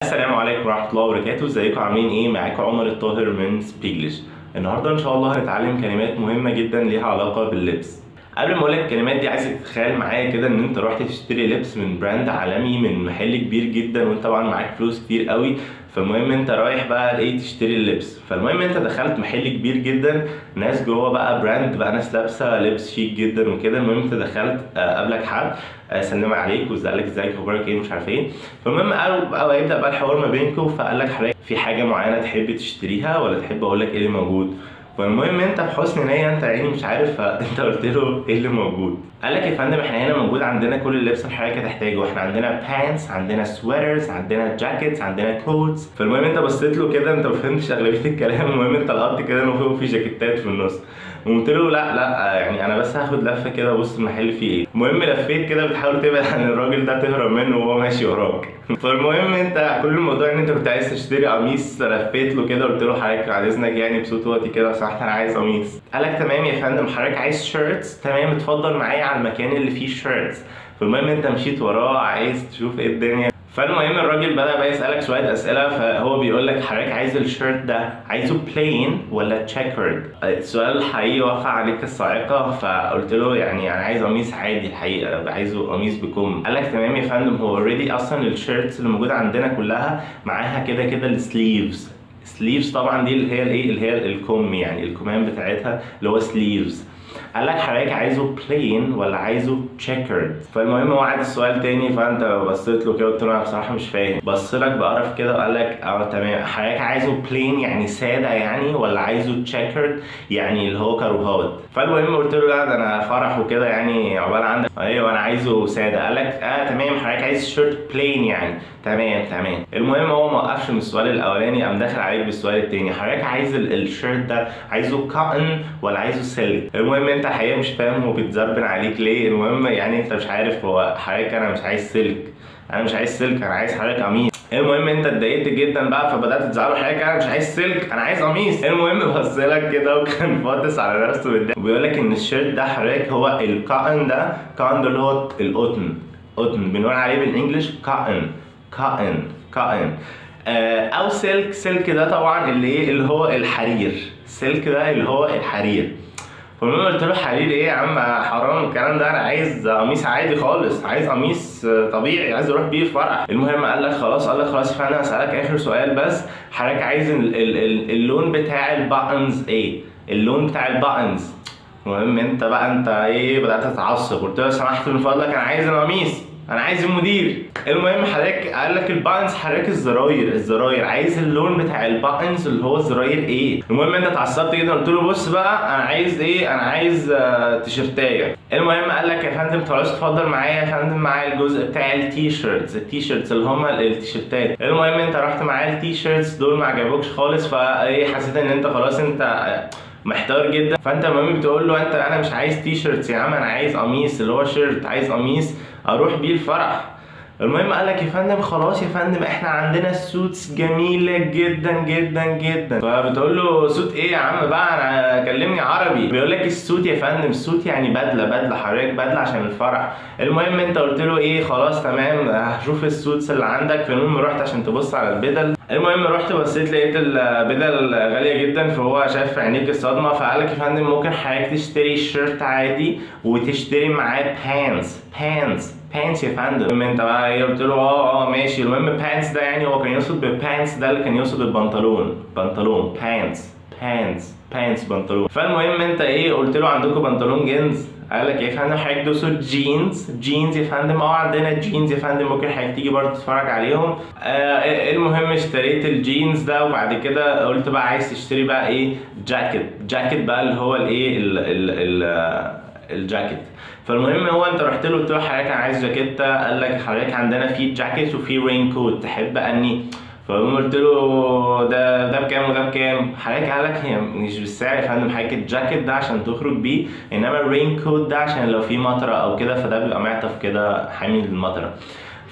السلام عليكم ورحمة الله وبركاته ازيكم عاملين ايه معاكم عمر الطاهر من سبيجلش النهارده ان شاء الله هنتعلم كلمات مهمة جدا ليها علاقة باللبس قبل ما اقول لك الكلمات دي عايزك تتخيل معايا كده ان انت رحت تشتري لبس من براند عالمي من محل كبير جدا وانت طبعا معاك فلوس كتير قوي فالمهم انت رايح بقى ايه تشتري اللبس فالمهم انت دخلت محل كبير جدا ناس جوه بقى براند بقى ناس لابسه لبس شيك جدا وكده المهم انت دخلت آه، قابلك حد آه، سلم عليك وسالك ازيك اخبارك ايه مش عارف ايه فالمهم قالوا بقى يبدا بقى الحوار ما بينكم فقال لك حضرتك في حاجه معينه تحب تشتريها ولا تحب اقول لك ايه اللي موجود فالمهم انت بحسن نيه انت يعني مش عارف فانت قلت له ايه اللي موجود قال لك يا فندم احنا هنا موجود عندنا كل اللبس اللي حضرتك هتحتاجه احنا عندنا بانس عندنا سويترز عندنا جاكيتس عندنا كوتس فالمهم انت بصيت له كده انت ما فهمتش اغلبيه الكلام المهم انت لقطت كده انه فوق في جاكيتات في النص وقلت له لا لا يعني انا بس هاخد لفه كده ابص المحل فيه ايه المهم لفيت كده بتحاول تبعد عن الراجل ده تهرب منه وهو ماشي وراك فالمهم انت كل الموضوع ان انت كنت عايز تشتري قميص لفيت له كده قلت له حضرتك بعد اذنك يعني بصوت واطي كده لو سمحت انا عايز قميص قال لك تمام يا فندم حضرتك عايز شيرتس تمام اتفضل معايا على المكان اللي فيه شيرتس فالمهم انت مشيت وراه عايز تشوف ايه الدنيا فالمهم الراجل بدا بقى يسالك شويه اسئله فهو بيقول لك حضرتك عايز الشيرت ده عايزه بلين ولا تشيكرد السؤال الحقيقي وقع عليك الصاعقه فقلت له يعني انا عايز قميص عادي الحقيقه عايزه قميص بكم قال لك تمام يا فندم هو اوريدي اصلا الشيرتس اللي موجوده عندنا كلها معاها كده كده السليفز سليفز طبعا دي اللي هي الايه اللي هي الكم يعني الكمام بتاعتها اللي هو سليفز قال لك حضرتك عايزه بلين ولا عايزه تشيكرد فالمهم هو عاد السؤال تاني فانت بصيت له كده قلت له انا بصراحه مش فاهم بص لك بقرف كده وقال لك اه تمام حضرتك عايزه بلين يعني ساده يعني ولا عايزه تشيكرد يعني اللي هو كروهات فالمهم قلت له لا ده انا فرح وكده يعني عقبال عندك ايوه انا عايزه ساده قال لك اه تمام حضرتك عايز شيرت بلين يعني تمام تمام المهم هو ما وقفش من السؤال الاولاني قام داخل عليك بالسؤال التاني حضرتك عايز ال- الشيرت ده عايزه كاتن ولا عايزه سلك المهم انت الحقيقه مش فاهم هو بيتزربن عليك ليه المهم يعني انت مش عارف هو حضرتك انا مش عايز سلك انا مش عايز سلك انا عايز حضرتك قميص المهم انت اتضايقت جدا بقى فبدات تزعله حضرتك انا مش عايز سلك انا عايز قميص المهم بص لك كده وكان فاطس على نفسه بالضحك وبيقول لك ان الشيرت ده حضرتك هو الكاتن ده كاتن ده اللي هو القطن قطن بنقول عليه بالانجلش كاتن كاتن كاتن آه، او سلك سلك ده طبعا اللي ايه اللي هو الحرير سلك ده اللي هو الحرير فالمهم قلت له حرير ايه يا عم حرام الكلام ده انا عايز قميص عادي خالص عايز قميص آه، طبيعي عايز اروح بيه فرح المهم قال لك خلاص قال لك خلاص فانا هسالك اخر سؤال بس حضرتك عايز ال- ال- ال- اللون بتاع الباتنز ايه اللون بتاع الباتنز المهم انت بقى انت ايه بدات تتعصب قلت له لو سمحت من فضلك انا عايز القميص انا عايز المدير المهم حضرتك قال لك الباينز حضرتك الزراير الزراير عايز اللون بتاع الباينز اللي هو الزراير ايه المهم انت اتعصبت جدا قلت له بص بقى انا عايز ايه انا عايز آه تيشرتايه المهم قال لك يا فندم خلاص اتفضل معايا يا فندم معايا الجزء بتاع التي شيرتس التي شيرتس اللي هم التيشيرتات المهم انت رحت معايا التي شيرتس دول ما عجبوكش خالص فايه حسيت ان انت خلاص انت آه، محتار جدا فانت المهم بتقول له انت انا مش عايز تي شيرتس يا عم انا عايز قميص اللي هو شيرت عايز قميص اروح بيه الفرح المهم قال لك يا فندم خلاص يا فندم احنا عندنا سوتس جميله جدا جدا جدا فبتقول له سوت ايه يا عم بقى انا كلمني عربي بيقول لك السوت يا فندم السوت يعني بدله بدله حضرتك بدله عشان الفرح المهم انت قلت له ايه خلاص تمام هشوف السوتس اللي عندك فالمهم رحت عشان تبص على البدل المهم رحت بصيت لقيت البدل غاليه جدا فهو شاف في عينيك الصدمه فقال لك يا فندم ممكن حضرتك تشتري شيرت عادي وتشتري معاه بانس بانس بانس يا فندم المهم انت بقى ايه قلت له اه اه ماشي المهم بانس ده يعني هو كان يقصد ببانس ده اللي كان يقصد البنطلون بنطلون بانس بانس بانس بنطلون فالمهم انت ايه قلت له عندكم بنطلون جينز قال لك يا فندم حضرتك دوسوا جينز جينز يا فندم اه عندنا جينز يا فندم ممكن حضرتك تيجي برضه تتفرج عليهم آه المهم اشتريت الجينز ده وبعد كده قلت بقى عايز تشتري بقى ايه جاكيت جاكيت بقى اللي هو الايه ال ال ال الجاكيت فالمهم هو انت رحت له قلت له حضرتك انا عايز جاكيته قال لك حضرتك عندنا في جاكيت وفي رين كوت تحب اني فالمهم قلت له ده ده بكام وده بكام حضرتك قال لك هي مش بالسعر يا فندم حضرتك الجاكيت ده عشان تخرج بيه انما الرين كوت ده عشان لو في مطره او كده فده بيبقى معطف كده حامي للمطره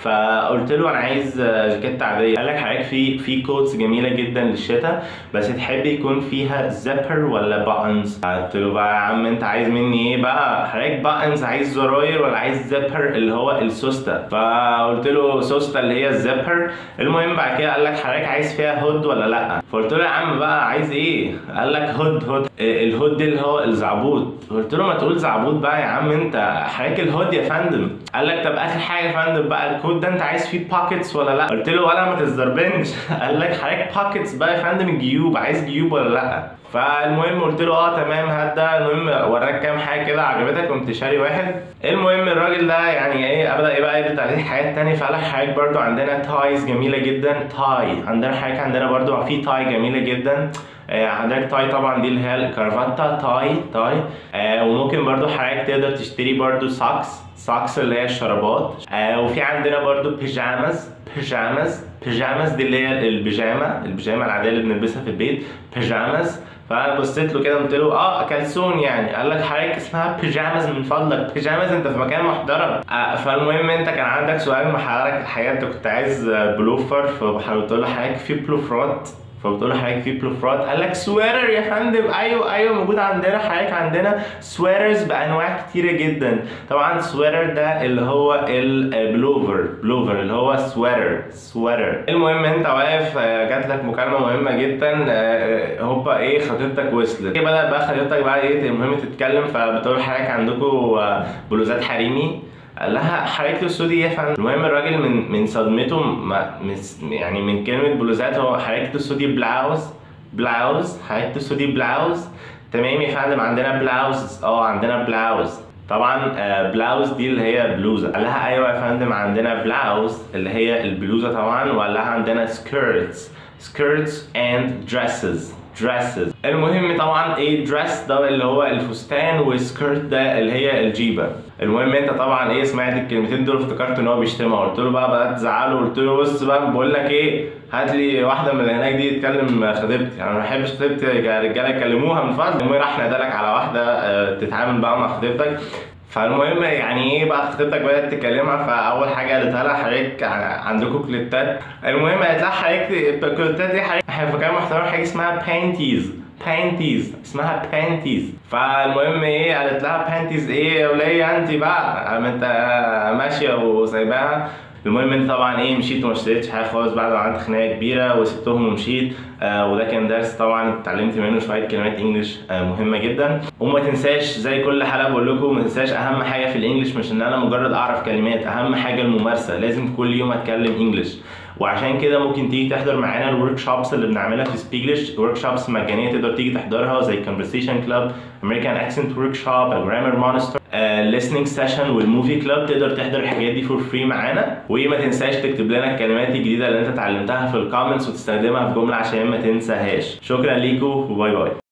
فقلت له انا عايز آه، جاكيت عاديه قال لك حضرتك في في كوتس جميله جدا للشتاء بس تحب يكون فيها زيبر ولا باتنز قلت له بقى يا عم انت عايز مني ايه بقى حضرتك باتنز عايز زراير ولا عايز زيبر اللي هو السوسته فقلت له سوسته اللي هي الزيبر المهم بعد كده قال لك حضرتك عايز فيها هود ولا لا فقلت له يا عم بقى عايز ايه قال لك هود هود إيه الهود دي اللي هو الزعبوط قلت له ما تقول زعبوط بقى يا عم انت حضرتك الهود يا فندم قال لك طب اخر حاجه يا فندم بقى الكود ده انت عايز فيه باكيتس ولا لا قلت له ولا ما تزربنش قال لك حضرتك باكيتس بقى يا فندم جيوب عايز جيوب ولا لا فالمهم قلت له اه تمام هات ده المهم وراك كام حاجه كده عجبتك قمت شاري واحد المهم الراجل ده يعني ايه بدا ايه بقى يرد عليه حاجات تانية فقال لك حاجات برضو عندنا تايز جميله جدا تاي عندنا حاجات عندنا برضو في تاي جميله جدا آه، عندك تاي طبعا دي اللي هي الكرافاتا تاي تاي آه وممكن برضو حضرتك تقدر تشتري برضو ساكس ساكس اللي هي الشرابات آه وفي عندنا برضو بيجامز بيجامز بيجامز دي اللي هي البيجامه البيجامه العاديه اللي بنلبسها في البيت بيجامز فبصيت له كده قلت له اه كلسون يعني قال لك حضرتك اسمها بيجامز من فضلك بيجامز انت في مكان محترم آه فالمهم انت كان عندك سؤال مع حضرتك الحقيقه انت كنت عايز آه، بلوفر فقلت له حضرتك في بلوفرات فبتقول له حضرتك في بلوفرات قال لك سويتر يا فندم ايوه ايوه موجود عندنا حضرتك عندنا سويترز بانواع كتيره جدا طبعا سويتر ده اللي هو البلوفر بلوفر اللي هو سويتر سويتر المهم انت واقف آه، جات لك مكالمه مهمه جدا آه، هوبا ايه خطيبتك وصلت كده بدات بقى خطيبتك بقى ايه المهم تتكلم فبتقول حضرتك عندكم آه، بلوزات حريمي قال لها حضرتك تقصدي ايه يا فندم؟ المهم الراجل من من صدمته ما مس- يعني من كلمه بلوزات هو حضرتك تقصدي بلاوز بلاوز حضرتك تقصدي بلاوز تمام يا فندم عندنا بلاوز اه عندنا بلاوز طبعا آه، بلاوز دي اللي هي بلوزه قال لها ايوه يا فندم عندنا بلاوز اللي هي البلوزه طبعا وقال لها عندنا سكيرتس سكيرتس اند دريسز dresses المهم طبعا ايه دريس ده اللي هو الفستان والسكيرت ده اللي هي الجيبه المهم انت طبعا ايه سمعت الكلمتين دول افتكرت ان هو بيشتمها قلت له بقى بدات تزعله قلت له بص بقى بقول لك ايه هات لي واحده من اللي هناك دي تكلم خطيبتي انا ما بحبش خطيبتي يا رجاله يكلموها من فضل المهم راح نادالك على واحده آه، تتعامل بقى مع خطيبتك فالمهم يعني ايه بقى خطيبتك بدات تكلمها فاول حاجه قالتها لها حضرتك ع- عندكم كليتات المهم قالت لها حضرتك الكليتات دي حضرتك احنا في مكان محترم حاجه اسمها بانتيز بانتيز اسمها بانتيز فالمهم ايه قالت لها بانتيز ايه يا وليه انت بقى قام انت ماشيه وسايباها المهم انت طبعا ايه مشيت وما اشتريتش حاجه خالص بعد ما عملت خناقه كبيره وسبتهم ومشيت آه وده كان درس طبعا اتعلمت منه شويه كلمات انجلش آه مهمه جدا وما تنساش زي كل حلقه بقول لكم ما تنساش اهم حاجه في الانجليش مش ان انا مجرد اعرف كلمات اهم حاجه الممارسه لازم كل يوم اتكلم انجلش وعشان كده ممكن تيجي تحضر معانا الورك شوبس اللي بنعملها في سبيجلش ورك شوبس مجانيه تقدر تيجي تحضرها زي conversation كلاب امريكان اكسنت ورك شوب جرامر مونستر listening سيشن والموفي كلاب تقدر تحضر الحاجات دي فور فري معانا وما تنساش تكتب لنا الكلمات الجديده اللي انت اتعلمتها في الكومنتس وتستخدمها في جمله عشان ما تنساهاش شكرا ليكم وباي باي